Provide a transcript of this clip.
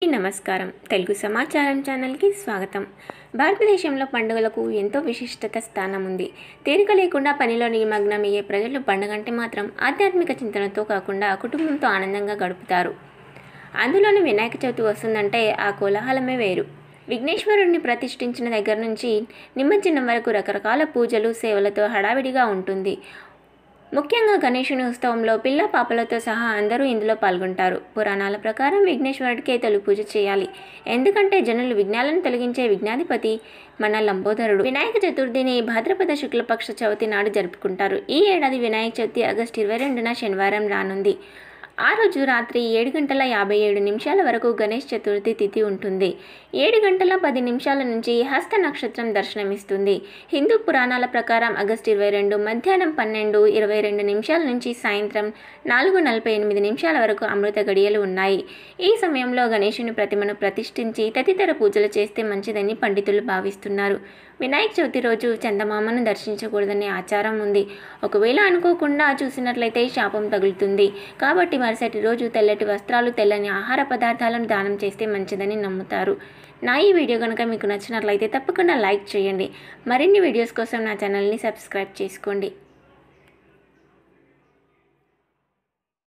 నమస్కారం తెలుగు సమాచారం ఛానల్కి స్వాగతం భారతదేశంలో పండుగలకు ఎంతో విశిష్టత స్థానం ఉంది తీరిక లేకుండా పనిలో నిమగ్నమయ్యే ప్రజలు పండుగంటే మాత్రం ఆధ్యాత్మిక చింతనతో కాకుండా కుటుంబంతో ఆనందంగా గడుపుతారు అందులోనూ వినాయక చవితి వస్తుందంటే ఆ కోలాహలమే వేరు విఘ్నేశ్వరుడిని ప్రతిష్ఠించిన దగ్గర నుంచి నిమజ్జనం వరకు రకరకాల పూజలు సేవలతో హడావిడిగా ఉంటుంది ముఖ్యంగా గణేశుని ఉత్సవంలో పిల్ల పాపలతో సహా అందరూ ఇందులో పాల్గొంటారు పురాణాల ప్రకారం విఘ్నేశ్వరుడికే తొలి పూజ చేయాలి ఎందుకంటే జనులు విఘ్నాలను తొలగించే విఘ్నాధిపతి మన లంబోదరుడు వినాయక చతుర్థిని భాద్రపద శుక్లపక్ష చవితి నాడు జరుపుకుంటారు ఈ ఏడాది వినాయక చవితి ఆగస్టు ఇరవై రెండున శనివారం రానుంది ఆ రోజు రాత్రి ఏడు గంటల యాభై ఏడు నిమిషాల వరకు గణేష్ చతుర్థి తిథి ఉంటుంది ఏడు గంటల పది నిమిషాల నుంచి హస్త నక్షత్రం దర్శనమిస్తుంది హిందూ పురాణాల ప్రకారం ఆగస్టు ఇరవై రెండు మధ్యాహ్నం పన్నెండు ఇరవై రెండు నిమిషాల నుంచి సాయంత్రం నాలుగు నలభై ఎనిమిది నిమిషాల వరకు అమృత గడియలు ఉన్నాయి ఈ సమయంలో గణేశుని ప్రతిమను ప్రతిష్ఠించి తదితర పూజలు చేస్తే మంచిదని పండితులు భావిస్తున్నారు వినాయక చవితి రోజు చందమామను దర్శించకూడదనే ఆచారం ఉంది ఒకవేళ అనుకోకుండా చూసినట్లయితే శాపం తగులుతుంది కాబట్టి మరుసటి రోజు తెల్లటి వస్త్రాలు తెల్లని ఆహార పదార్థాలను దానం చేస్తే మంచిదని నమ్ముతారు నా ఈ వీడియో కనుక మీకు నచ్చినట్లయితే తప్పకుండా లైక్ చేయండి మరిన్ని వీడియోస్ కోసం నా ఛానల్ని సబ్స్క్రైబ్ చేసుకోండి